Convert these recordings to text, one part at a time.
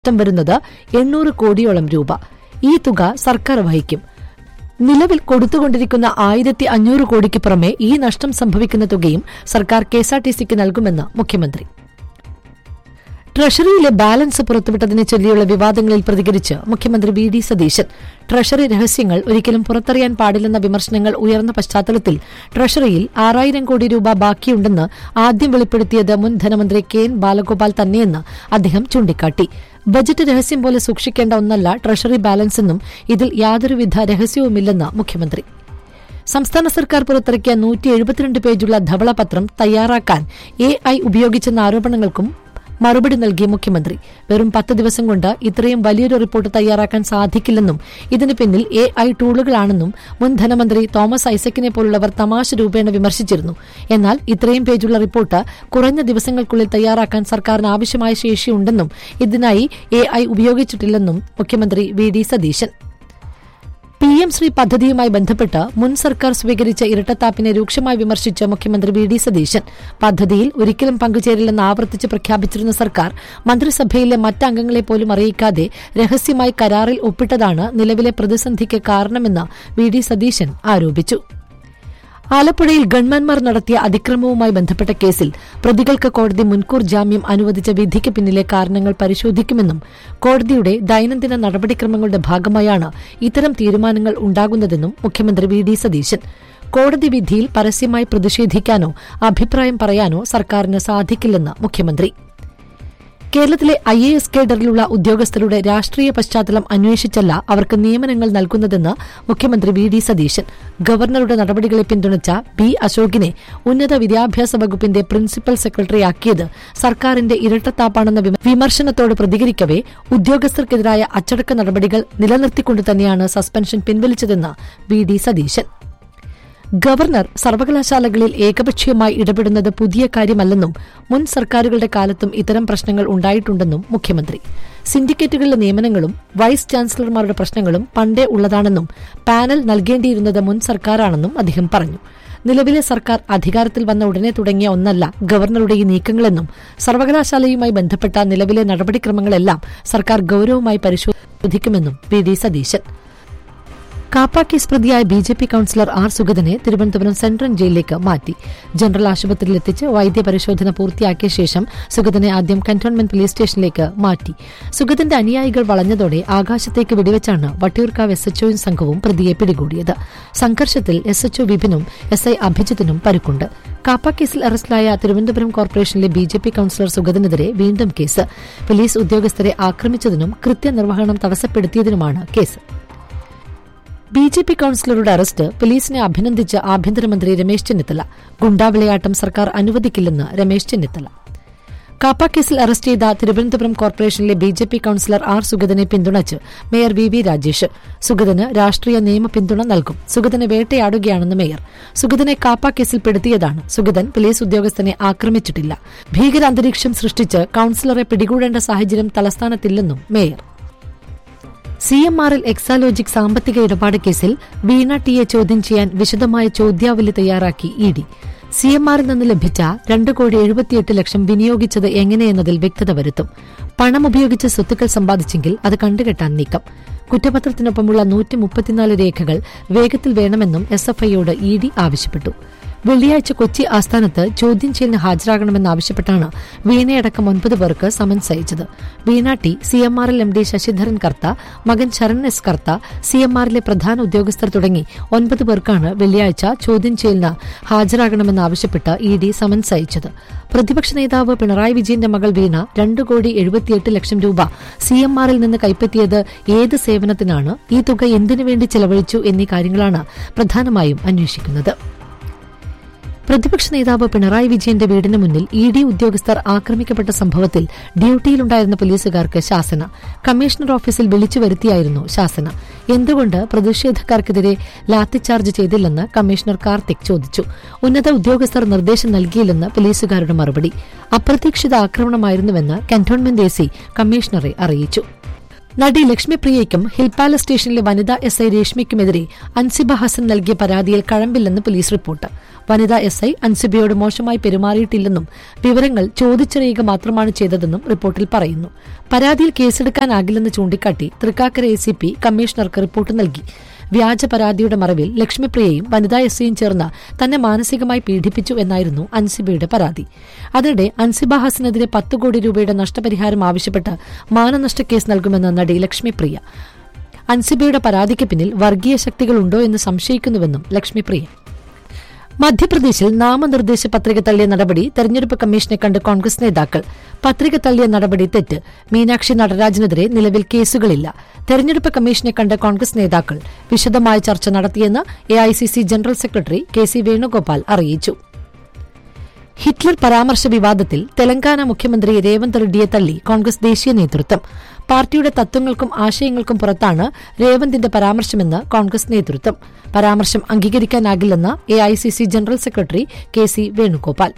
നഷ്ടം വരുന്നത് എണ്ണൂറ് കോടിയോളം രൂപ ഈ തുക സർക്കാർ വഹിക്കും നിലവിൽ കൊടുത്തുകൊണ്ടിരിക്കുന്ന ആയിരത്തി അഞ്ഞൂറ് കോടിക്ക് പുറമെ ഈ നഷ്ടം സംഭവിക്കുന്ന തുകയും സർക്കാർ കെഎസ്ആർടിസിക്ക് നൽകുമെന്ന് മുഖ്യമന്ത്രി ട്രഷറിയിലെ ബാലൻസ് പുറത്തുവിട്ടതിനെ ചൊല്ലിയുള്ള വിവാദങ്ങളിൽ പ്രതികരിച്ച് മുഖ്യമന്ത്രി വി ഡി സതീശൻ ട്രഷറി രഹസ്യങ്ങൾ ഒരിക്കലും പുറത്തറിയാൻ പാടില്ലെന്ന വിമർശനങ്ങൾ ഉയർന്ന പശ്ചാത്തലത്തിൽ ട്രഷറിയിൽ ആറായിരം കോടി രൂപ ബാക്കിയുണ്ടെന്ന് ആദ്യം വെളിപ്പെടുത്തിയത് മുൻ ധനമന്ത്രി കെ എൻ ബാലഗോപാൽ തന്നെയെന്ന് അദ്ദേഹം ചൂണ്ടിക്കാട്ടി ബജറ്റ് രഹസ്യം പോലെ സൂക്ഷിക്കേണ്ട ഒന്നല്ല ട്രഷറി ബാലൻസ് എന്നും ഇതിൽ യാതൊരുവിധ രഹസ്യവുമില്ലെന്ന് മുഖ്യമന്ത്രി സംസ്ഥാന സർക്കാർ പുറത്തിറക്കിയ നൂറ്റി എഴുപത്തിരണ്ട് പേജുള്ള ധവളപത്രം തയ്യാറാക്കാൻ എ ഐ ഉപയോഗിച്ചെന്ന ആരോപണങ്ങൾക്കും മറുപടി നൽകിയ മുഖ്യമന്ത്രി വെറും പത്ത് ദിവസം കൊണ്ട് ഇത്രയും വലിയൊരു റിപ്പോർട്ട് തയ്യാറാക്കാൻ സാധിക്കില്ലെന്നും ഇതിന് പിന്നിൽ എ ഐ ടൂളുകളാണെന്നും മുൻ ധനമന്ത്രി തോമസ് ഐസക്കിനെ പോലുള്ളവർ തമാശ രൂപേണ വിമർശിച്ചിരുന്നു എന്നാൽ ഇത്രയും പേജുള്ള റിപ്പോർട്ട് കുറഞ്ഞ ദിവസങ്ങൾക്കുള്ളിൽ തയ്യാറാക്കാൻ സർക്കാരിന് ആവശ്യമായ ശേഷിയുണ്ടെന്നും ഇതിനായി എ ഐ ഉപയോഗിച്ചിട്ടില്ലെന്നും മുഖ്യമന്ത്രി V D Satheesan P M Shri പദ്ധതിയുമായി ബന്ധപ്പെട്ട് മുൻ സർക്കാർ സ്വീകരിച്ച ഇരട്ടത്താപ്പിനെ രൂക്ഷമായി വിമർശിച്ച മുഖ്യമന്ത്രി വി ഡി സതീശൻ പദ്ധതിയിൽ ഒരിക്കലും പങ്കുചേരില്ലെന്ന് ആവർത്തിച്ച് പ്രഖ്യാപിച്ചിരുന്ന സർക്കാർ മന്ത്രിസഭയിലെ മറ്റംഗങ്ങളെ പോലും അറിയിക്കാതെ രഹസ്യമായി കരാറിൽ ഒപ്പിട്ടതാണ് നിലവിലെ പ്രതിസന്ധിക്ക് കാരണമെന്ന് വി ഡി സതീശൻ ആരോപിച്ചു ആലപ്പുഴയിൽ ഗൺമാൻമാർ നടത്തിയ അതിക്രമവുമായി ബന്ധപ്പെട്ട കേസിൽ പ്രതികൾക്ക് കോടതി മുൻകൂർ ജാമ്യം അനുവദിച്ച വിധിക്ക് പിന്നിലെ കാരണങ്ങൾ പരിശോധിക്കുമെന്നും കോടതിയുടെ ദൈനംദിന നടപടിക്രമങ്ങളുടെ ഭാഗമായാണ് ഇത്തരം തീരുമാനങ്ങൾ ഉണ്ടാകുന്നതെന്നും മുഖ്യമന്ത്രി വി ഡി സതീശൻ കോടതി വിധിയിൽ പരസ്യമായി പ്രതിഷേധിക്കാനോ അഭിപ്രായം പറയാനോ സർക്കാരിന് സാധിക്കില്ലെന്ന് മുഖ്യമന്ത്രി കേരളത്തിലെ ഐ എ എസ് കേഡറിലുള്ള ഉദ്യോഗസ്ഥരുടെ രാഷ്ട്രീയ പശ്ചാത്തലം അന്വേഷിച്ചല്ല അവർക്ക് നിയമനങ്ങൾ നൽകുന്നതെന്ന് മുഖ്യമന്ത്രി വി ഡി സതീശൻ ഗവർണറുടെ നടപടികളെ പിന്തുണച്ച ബി അശോകിനെ ഉന്നത വിദ്യാഭ്യാസ വകുപ്പിന്റെ പ്രിൻസിപ്പൽ സെക്രട്ടറിയാക്കിയത് സർക്കാരിന്റെ ഇരട്ടത്താപ്പാണെന്ന വിമ- വിമർശനത്തോട് പ്രതികരിക്കവെ ഉദ്യോഗസ്ഥർക്കെതിരായ അച്ചടക്ക നടപടികൾ നിലനിർത്തിക്കൊണ്ട് തന്നെയാണ് സസ്പെൻഷൻ പിൻവലിച്ചതെന്ന് വി ഡി സതീശൻ ഗവർണർ സർവകലാശാലകളിൽ ഏകപക്ഷീയമായി ഇടപെടുന്നത് പുതിയ കാര്യമല്ലെന്നും മുൻ സർക്കാരുകളുടെ കാലത്തും ഇത്തരം പ്രശ്നങ്ങൾ ഉണ്ടായിട്ടുണ്ടെന്നും മുഖ്യമന്ത്രി സിൻഡിക്കേറ്റുകളിലെ നിയമനങ്ങളും വൈസ് ചാൻസലർമാരുടെ പ്രശ്നങ്ങളും പണ്ടേ ഉള്ളതാണെന്നും പാനൽ നൽകേണ്ടിയിരുന്നത് മുൻ സർക്കാരാണെന്നും അദ്ദേഹം പറഞ്ഞു നിലവിലെ സർക്കാർ അധികാരത്തിൽ വന്ന ഉടനെ തുടങ്ങിയ ഒന്നല്ല ഗവർണറുടെ ഈ നീക്കങ്ങളെന്നും സർവകലാശാലയുമായി ബന്ധപ്പെട്ട നിലവിലെ നടപടിക്രമങ്ങളെല്ലാം സർക്കാർ ഗൌരവമായി പരിശോധിക്കുമെന്നും വി ഡി സതീശൻ കാപ്പ കേസ് പ്രതിയായ B J P councillor R സുഗതനെ തിരുവനന്തപുരം സെൻട്രൽ ജയിലിലേക്ക് മാറ്റി ജനറൽ ആശുപത്രിയിൽ എത്തിച്ച് വൈദ്യപരിശോധന പൂർത്തിയാക്കിയ ശേഷം സുഗതനെ ആദ്യം കന്റോൺമെന്റ് പോലീസ് സ്റ്റേഷനിലേക്ക് മാറ്റി സുഗതന്റെ അനുയായികൾ വളഞ്ഞതോടെ ആകാശത്തേക്ക് വെടിവെച്ചാണ് വട്ടിയൂർക്കാവ് എസ് എച്ച്ഒയും സംഘവും പ്രതിയെ പിടികൂടിയത് സംഘർഷത്തിൽ എസ് എച്ച്ഒ വിപിനും എസ് ഐ അഭിജിത്തിനും പരുക്കുണ്ട് കാപ്പ കേസിൽ അറസ്റ്റിലായ തിരുവനന്തപുരം കോർപ്പറേഷനിലെ ബി ജെ പി കൌൺസിലർ സുഗതനെതിരെ വീണ്ടും കേസ് പോലീസ് ഉദ്യോഗസ്ഥരെ ആക്രമിച്ചതിനും കൃത്യനിർവഹണം തടസ്സപ്പെടുത്തിയതിനുമാണ് കേസ് ബി ജെ പി കൌൺസിലറുടെ അറസ്റ്റ് പോലീസിനെ അഭിനന്ദിച്ച് ആഭ്യന്തരമന്ത്രി രമേശ് ചെന്നിത്തല ഗുണ്ടാവിളയാട്ടം സർക്കാർ അനുവദിക്കില്ലെന്ന് രമേശ് ചെന്നിത്തല കാപ്പ കേസിൽ അറസ്റ്റ് ചെയ്ത തിരുവനന്തപുരം കോർപ്പറേഷനിലെ B J P councillor R സുഗതനെ പിന്തുണച്ച് മേയർ വി വി രാജേഷ് സുഗതന് രാഷ്ട്രീയ നിയമ പിന്തുണ നൽകും സുഗതനെ വേട്ടയാടുകയാണെന്ന് മേയർ സുഗതനെ കാപ്പ കേസിൽ പെടുത്തിയതാണ് സുഗതൻ പോലീസ് ഉദ്യോഗസ്ഥനെ ആക്രമിച്ചിട്ടില്ല ഭീകരാന്തരീക്ഷം സൃഷ്ടിച്ച് കൌൺസിലറെ പിടികൂടേണ്ട സാഹചര്യം തലസ്ഥാനത്തില്ലെന്നും മേയർ സി എം ആറിൽ എക്സാലോജിക് സാമ്പത്തിക ഇടപാട് കേസിൽ വീണ ടിയെ ചോദ്യം ചെയ്യാൻ വിശദമായ ചോദ്യാവലി തയ്യാറാക്കി ഇ ഡി സി എം ആറിൽ നിന്ന് ലഭിച്ച രണ്ട് കോടി എഴുപത്തിയെട്ട് ലക്ഷം വിനിയോഗിച്ചത് എങ്ങനെയെന്നതിൽ വ്യക്തത വരുത്തും പണം ഉപയോഗിച്ച് സ്വത്തുക്കൾ സമ്പാദിച്ചെങ്കിൽ അത് കണ്ടുകെട്ടാൻ നീക്കം കുറ്റപത്രത്തിനൊപ്പമുള്ള നൂറ്റി മുപ്പത്തിനാല് രേഖകൾ വേഗത്തിൽ വേണമെന്നും എസ് എഫ് ഐയോട് ഇ ഡി ആവശ്യപ്പെട്ടു വെള്ളിയാഴ്ച കൊച്ചി ആസ്ഥാനത്ത് ചോദ്യം ചെയ്യലിന് ഹാജരാകണമെന്നാവശ്യപ്പെട്ടാണ് വീണയടക്കം ഒൻപത് പേർക്ക് സമൻസ് അയച്ചത് വീണ ടി സി എം ആറിൽ എം ഡി ശശിധരൻ കർത്ത മകൻ Saran S Kartha C M ആറിലെ പ്രധാന ഉദ്യോഗസ്ഥർ തുടങ്ങി ഒൻപത് പേർക്കാണ് വെള്ളിയാഴ്ച ചോദ്യം ചെയ്യലിന് ഹാജരാകണമെന്നാവശ്യപ്പെട്ട് ഇ ഡി സമൻസ് അയച്ചത് പ്രതിപക്ഷ നേതാവ് പിണറായി വിജയന്റെ മകൾ വീണ രണ്ട് കോടി എഴുപത്തിയെട്ട് ലക്ഷം രൂപ സി എം ആറിൽ നിന്ന് കൈപ്പറ്റിയത് ഏത് സേവനത്തിനാണ് ഈ തുക എന്തിനു വേണ്ടി ചെലവഴിച്ചു എന്നീ കാര്യങ്ങളാണ് പ്രധാനമായും അന്വേഷിക്കുന്നത് പ്രതിപക്ഷ നേതാവ് പിണറായി വിജയന്റെ വീടിന് മുന്നിൽ ഇ ഡി ഉദ്യോഗസ്ഥർ ആക്രമിക്കപ്പെട്ട സംഭവത്തിൽ ഡ്യൂട്ടിയിലുണ്ടായിരുന്ന പോലീസുകാർക്ക് ശാസന കമ്മീഷണർ ഓഫീസിൽ വിളിച്ചു വരുത്തിയായിരുന്നു ശാസന എന്തുകൊണ്ട് പ്രതിഷേധക്കാർക്കെതിരെ ലാത്തിച്ചാർജ് ചെയ്തില്ലെന്ന് കമ്മീഷണർ കാർത്തിക് ചോദിച്ചു ഉന്നത ഉദ്യോഗസ്ഥർ നിർദ്ദേശം നൽകിയില്ലെന്ന് പോലീസുകാരുടെ മറുപടി അപ്രതീക്ഷിത ആക്രമണമായിരുന്നുവെന്ന് കന്റോൺമെന്റ് എ സി കമ്മീഷണറെ അറിയിച്ചു നടി ലക്ഷ്മിപ്രിയയ്ക്കും ഹിൽ പാലസ് സ്റ്റേഷനിലെ വനിതാ എസ് ഐ രേഷ്മിക്കുമെതിരെ അൻസിബ ഹസൻ നൽകിയ പരാതിയിൽ കഴമ്പില്ലെന്ന് പോലീസ് റിപ്പോർട്ട് വനിതാ എസ് ഐ അൻസിബയോട് മോശമായി പെരുമാറിയിട്ടില്ലെന്നും വിവരങ്ങൾ ചോദിച്ചറിയുക മാത്രമാണ് ചെയ്തതെന്നും റിപ്പോർട്ടിൽ പറയുന്നു പരാതിയിൽ കേസെടുക്കാനാകില്ലെന്ന് ചൂണ്ടിക്കാട്ടി തൃക്കാക്കര എ സി പി കമ്മീഷണർക്ക് റിപ്പോർട്ട് നൽകി വ്യാജ പരാതിയുടെ മറവിൽ ലക്ഷ്മിപ്രിയയും വനിതാ എസ് ഐയും ചേർന്ന് തന്നെ മാനസികമായി പീഡിപ്പിച്ചു എന്നായിരുന്നു അൻസിബയുടെ പരാതി അതിനിടെ അൻസിബ ഹസനെതിരെ പത്ത് കോടി രൂപയുടെ നഷ്ടപരിഹാരം ആവശ്യപ്പെട്ട് മാനനഷ്ട കേസ് നൽകുമെന്ന് നടി ലക്ഷ്മിപ്രിയ അൻസിബയുടെ പരാതിക്ക് പിന്നിൽ വർഗീയ ശക്തികളുണ്ടോ എന്ന് സംശയിക്കുന്നുവെന്നും ലക്ഷ്മിപ്രിയ മധ്യപ്രദേശിൽ നാമനിർദ്ദേശ പത്രിക തള്ളിയ നടപടി തെരഞ്ഞെടുപ്പ് കമ്മീഷനെ കണ്ട് കോൺഗ്രസ് നേതാക്കൾ പത്രിക തള്ളിയ നടപടി തെറ്റ് മീനാക്ഷി നടരാജനെതിരെ നിലവിൽ കേസുകളില്ല തെരഞ്ഞെടുപ്പ് കമ്മീഷനെ കണ്ട് കോൺഗ്രസ് നേതാക്കൾ വിശദമായ ചർച്ച നടത്തിയെന്ന് AICC general secretary K C Venugopal അറിയിച്ചു ഹിറ്റ്ലർ പരാമർശ വിവാദത്തിൽ തെലങ്കാന മുഖ്യമന്ത്രി രേവന്ത് റെഡ്ഡിയെ തള്ളി കോൺഗ്രസ് ദേശീയ നേതൃത്വം പാർട്ടിയുടെ തത്വങ്ങൾക്കും ആശയങ്ങൾക്കും പുറത്താണ് രേവന്തിന്റെ പരാമർശമെന്ന് കോൺഗ്രസ് നേതൃത്വം പരാമർശം അംഗീകരിക്കാനാകില്ലെന്ന് AICC general secretary K C Venugopal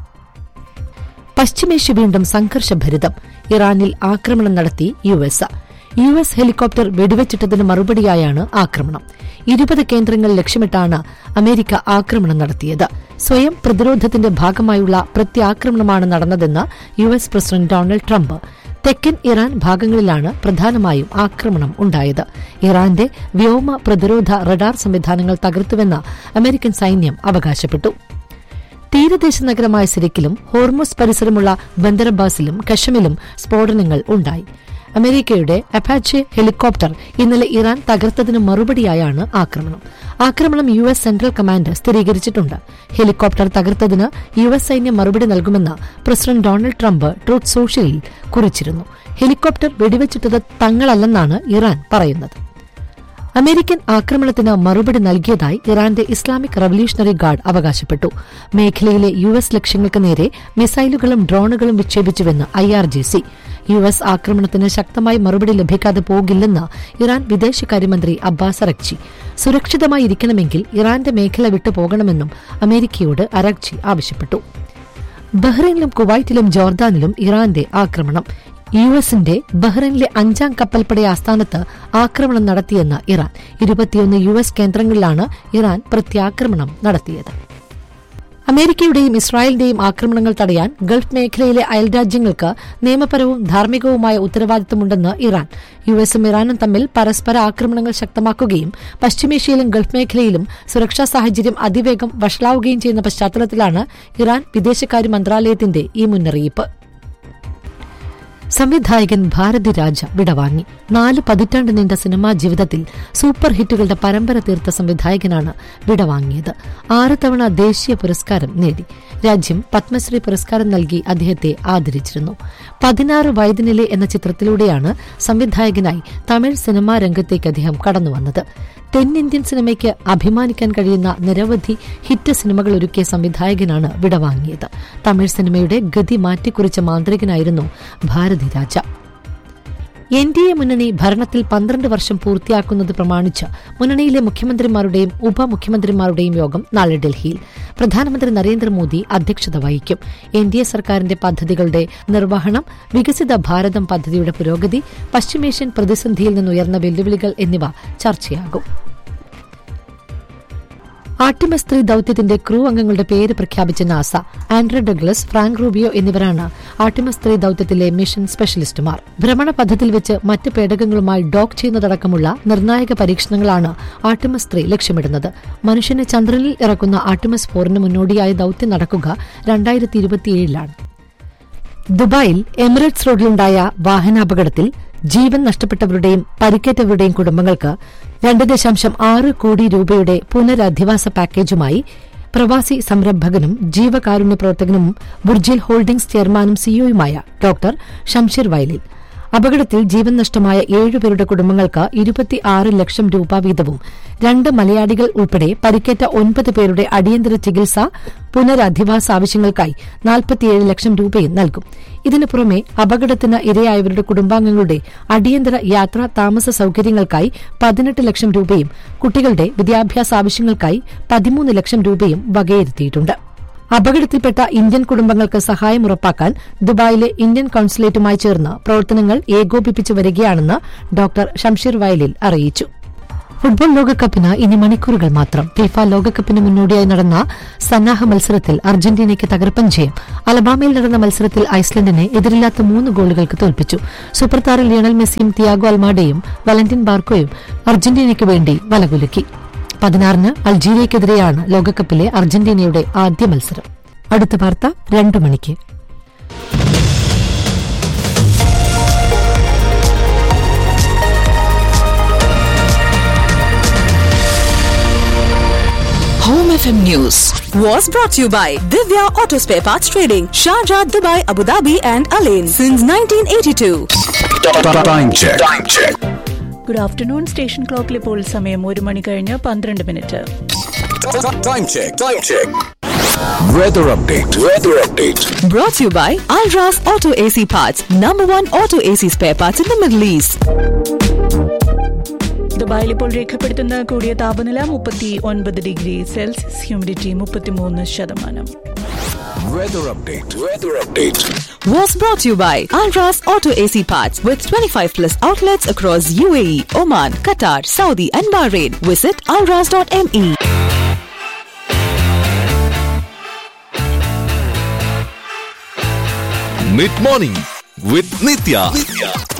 പശ്ചിമേഷ്യ വീണ്ടും സംഘർഷഭരിതം ഇറാനിൽ ആക്രമണം നടത്തി U S U S helicopter വെടിവെച്ചിട്ടതിന് മറുപടിയായാണ് ആക്രമണം ഇരുപത് കേന്ദ്രങ്ങൾ ലക്ഷ്യമിട്ടാണ് അമേരിക്ക ആക്രമണം നടത്തിയത് സ്വയം പ്രതിരോധത്തിന്റെ ഭാഗമായുള്ള പ്രത്യാക്രമണമാണ് നടന്നതെന്ന് U S president Donald Trump തെക്കൻ ഇറാൻ ഭാഗങ്ങളിലാണ് പ്രധാനമായും ആക്രമണം ഉണ്ടായത് ഇറാന്റെ വ്യോമ പ്രതിരോധ റഡാർ സംവിധാനങ്ങൾ തകർത്തുവെന്ന് അമേരിക്കൻ സൈന്യം അവകാശപ്പെട്ടു തീരദേശ നഗരമായ സിരിക്കിലും ഹോർമോസ് പരിസരമുള്ള ബന്ദറബാസിലും കഷമിലും സ്ഫോടനങ്ങൾ ഉണ്ടായി അമേരിക്കയുടെ അപ്പാച്ചെ ഹെലികോപ്റ്റർ ഇന്നലെ ഇറാൻ തകർത്തതിന് മറുപടിയായാണ് ആക്രമണം ആക്രമണം യു എസ് സെൻട്രൽ കമാൻഡ് സ്ഥിരീകരിച്ചിട്ടുണ്ട് ഹെലികോപ്റ്റർ തകർത്തതിന് യു എസ് സൈന്യം മറുപടി നൽകുമെന്ന് പ്രസിഡന്റ് ഡൊണാൾഡ് ട്രംപ് ട്രൂത്ത് സോഷ്യലിൽ കുറിച്ചിരുന്നു ഹെലികോപ്റ്റർ വെടിവെച്ചിട്ടത് തങ്ങളല്ലെന്നാണ് ഇറാൻ പറയുന്നത് അമേരിക്കൻ ആക്രമണത്തിന് മറുപടി നൽകിയതായി ഇറാന്റെ ഇസ്ലാമിക് റവല്യൂഷണറി ഗാർഡ് അവകാശപ്പെട്ടു മേഖലയിലെ യു എസ് ലക്ഷ്യങ്ങൾക്ക് നേരെ മിസൈലുകളും ഡ്രോണുകളും വിക്ഷേപിച്ചുവെന്ന് ഐആർജിസി യു എസ് ആക്രമണത്തിന് ശക്തമായി മറുപടി ലഭിക്കാതെ പോകില്ലെന്ന് ഇറാൻ വിദേശകാര്യമന്ത്രി അബ്ബാസ് അറക്ചി സുരക്ഷിതമായി ഇരിക്കണമെങ്കിൽ ഇറാന്റെ മേഖല വിട്ടു പോകണമെന്നും അമേരിക്കയോട് അറക്ചി ആവശ്യപ്പെട്ടു ബഹ്റൈനിലും കുവൈറ്റിലും ജോർദാനിലും ഇറാന്റെ ആക്രമണം യു എസിന്റെ ബഹ്റൈനിലെ അഞ്ചാം കപ്പൽപ്പട ആസ്ഥാനത്ത് ആക്രമണം നടത്തിയെന്ന് ഇറാൻ ഇരുപത്തിയൊന്ന് യു എസ് കേന്ദ്രങ്ങളിലാണ് ഇറാൻ പ്രത്യാക്രമണം നടത്തിയത് അമേരിക്കയുടെയും ഇസ്രായേലിന്റെയും ആക്രമണങ്ങൾ തടയാൻ ഗൾഫ് മേഖലയിലെ അയൽരാജ്യങ്ങൾക്ക് നിയമപരവും ധാർമ്മികവുമായ ഉത്തരവാദിത്തമുണ്ടെന്ന് ഇറാൻ യു എസും ഇറാനും തമ്മിൽ പരസ്പര ആക്രമണങ്ങൾ ശക്തമാക്കുകയും പശ്ചിമേഷ്യയിലും ഗൾഫ് മേഖലയിലും സുരക്ഷാ സാഹചര്യം അതിവേഗം വഷളാവുകയും ചെയ്യുന്ന പശ്ചാത്തലത്തിലാണ് ഇറാൻ വിദേശകാര്യ മന്ത്രാലയത്തിന്റെ ഈ മുന്നറിയിപ്പ് സംവിധായകൻ ഭാരതി രാജ വിടവാങ്ങി നാല് പതിറ്റാണ്ട് നീണ്ട സിനിമാ ജീവിതത്തിൽ സൂപ്പർ ഹിറ്റുകളുടെ പരമ്പര തീർത്ത സംവിധായകനാണ് വിടവാങ്ങിയത് ആറ് തവണ ദേശീയ പുരസ്കാരം നേടി രാജ്യം പത്മശ്രീ പുരസ്കാരം നൽകി അദ്ദേഹത്തെ ആദരിച്ചിരുന്നു പതിനാറ് വയതിനിലെ എന്ന ചിത്രത്തിലൂടെയാണ് സംവിധായകനായി തമിഴ് സിനിമാ രംഗത്തേക്ക് അദ്ദേഹം കടന്നുവന്നത് തെന്നിന്ത്യൻ സിനിമയ്ക്ക് അഭിമാനിക്കാൻ കഴിയുന്ന നിരവധി ഹിറ്റ് സിനിമകൾ ഒരുക്കിയ സംവിധായകനാണ് വിടവാങ്ങിയത് തമിഴ് സിനിമയുടെ ഗതി മാറ്റിക്കുറിച്ച മാന്ത്രികനായിരുന്നു Bharathi Raja N D A മുന്നണി ഭരണത്തിൽ പന്ത്രണ്ട് വർഷം പൂർത്തിയാക്കുന്നത് പ്രമാണിച്ച് മുന്നണിയിലെ മുഖ്യമന്ത്രിമാരുടെയും ഉപമുഖ്യമന്ത്രിമാരുടെയും യോഗം നാളെ ഡൽഹിയിൽ പ്രധാനമന്ത്രി നരേന്ദ്രമോദി അധ്യക്ഷത വഹിക്കും എൻ ഡി എ സർക്കാരിന്റെ പദ്ധതികളുടെ നിർവഹണം വികസിത ഭാരതം പദ്ധതിയുടെ പുരോഗതി പശ്ചിമേഷ്യൻ പ്രതിസന്ധിയിൽ നിന്നുയർന്ന വെല്ലുവിളികൾ എന്നിവ ചർച്ചയാകും ആർട്ടിമസ് ത്രീ ദൌത്യത്തിന്റെ ക്രൂ അംഗങ്ങളുടെ പേര് പ്രഖ്യാപിച്ച NASA Andre Douglas Frank Rubio എന്നിവരാണ് ആർട്ടിമസ് ത്രീ ദൌത്യത്തിലെ മിഷൻ സ്പെഷ്യലിസ്റ്റുമാർ ഭ്രമണ പഥത്തിൽ വെച്ച് മറ്റ് പേടകങ്ങളുമായി ഡോക്ക് ചെയ്യുന്നതടക്കമുള്ള നിർണായക പരീക്ഷണങ്ങളാണ് ആർട്ടിമസ് ത്രീ ലക്ഷ്യമിടുന്നത് മനുഷ്യനെ ചന്ദ്രനിൽ ഇറക്കുന്ന ആർട്ടിമസ് ഫോറിന് മുന്നോടിയായ ദൌത്യം നടക്കുക രണ്ടായിരത്തി ഇരുപത്തിയേഴിലാണ് ദുബായിൽ എമിറേറ്റ്സ് റോഡിലുണ്ടായ വാഹനാപകടത്തിൽ ജീവൻ നഷ്ടപ്പെട്ടവരുടെയും പരിക്കേറ്റവരുടെയും കുടുംബങ്ങൾക്ക് രണ്ട് ദശാംശം ആറ് കോടി രൂപയുടെ പുനരധിവാസ പാക്കേജുമായി പ്രവാസി സംരംഭകനും ജീവകാരുണ്യ പ്രവർത്തകനും ബുർജിൽ ഹോൾഡിംഗ്സ് ചെയർമാനും സിഇഒയുമായ ഡോക്ടർ ഷംഷീർ വയലിൽ അപകടത്തിൽ ജീവൻ നഷ്ടമായ ഏഴുപേരുടെ കുടുംബങ്ങൾക്ക് ഇരുപത്തിയാറ് ലക്ഷം രൂപ വീതവും രണ്ട് മലയാളികൾ ഉൾപ്പെടെ പരിക്കേറ്റ ഒൻപത് പേരുടെ അടിയന്തര ചികിത്സ പുനരധിവാസ ആവശ്യങ്ങൾക്കായി നാൽപ്പത്തിയേഴ് ലക്ഷം രൂപയും നൽകും ഇതിനു പുറമെ അപകടത്തിന് ഇരയായവരുടെ കുടുംബാംഗങ്ങളുടെ അടിയന്തര യാത്രാ താമസ സൌകര്യങ്ങൾക്കായി പതിനെട്ട് ലക്ഷം രൂപയും കുട്ടികളുടെ വിദ്യാഭ്യാസ ആവശ്യങ്ങൾക്കായി പതിമൂന്ന് ലക്ഷം രൂപയും വകയിരുത്തിയിട്ടുണ്ട് അപകടത്തിൽപ്പെട്ട ഇന്ത്യൻ കുടുംബങ്ങൾക്ക് സഹായം ഉറപ്പാക്കാൻ ദുബായിലെ ഇന്ത്യൻ കൌൺസുലേറ്റുമായി ചേർന്ന് പ്രവർത്തനങ്ങൾ ഏകോപിപ്പിച്ചു വരികയാണെന്ന് ഡോക്ടർ ഷംഷീർ വയലിൽ അറിയിച്ചു ഫുട്ബോൾ ലോകകപ്പിന് ഇനി മണിക്കൂറുകൾ മാത്രം ഫിഫ ലോകകപ്പിന് മുന്നോടിയായി നടന്ന സന്നാഹ മത്സരത്തിൽ അർജന്റീനയ്ക്ക് തകർപ്പൻ ജയം അലബാമയിൽ നടന്ന മത്സരത്തിൽ ഐസ്ലൻഡിനെ എതിരില്ലാത്ത മൂന്ന് ഗോളുകൾക്ക് തോൽപ്പിച്ചു സൂപ്പർ താരം ലിയണൽ മെസ്സിയും തിയാഗോ അൽമാഡയും വലന്റിൻ ബാർക്കോയും അർജന്റീനയ്ക്ക് വേണ്ടി വലകുലുക്കി പതിനാറിന് അൾജീരിയയ്ക്കെതിരെയാണ് ലോകകപ്പിലെ അർജന്റീനയുടെ ആദ്യ മത്സരം അടുത്ത വാർത്ത രണ്ടു മണിക്ക് Home FM News was brought to you by Divya Auto Spare Parts Trading, Sharjah, Dubai, Abu Dhabi, and Alain since 1982. Time check. Time check. Good afternoon station ക്ലോക്കിൽ ഇപ്പോൾ സമയം ഒരു മണി കഴിഞ്ഞ് പന്ത്രണ്ട് minute Time check. Time check. Weather update. Weather update. Brought to you by Alras Auto AC Parts, number one auto AC spare parts in the Middle East. ദുബായിൽ ഇപ്പോൾ രേഖപ്പെടുത്തുന്ന കൂടിയ താപനില മുപ്പത്തി ഒൻപത് ഡിഗ്രി സെൽഷ്യസ് ഹ്യൂമിഡിറ്റി മുപ്പത്തിമൂന്ന് ശതമാനം Weather update. Weather update. Was brought to you by Alras Auto AC Parts with 25 plus outlets across UAE, Oman, Qatar, Saudi, and Bahrain. Visit alras.me. Mid morning with Nitya.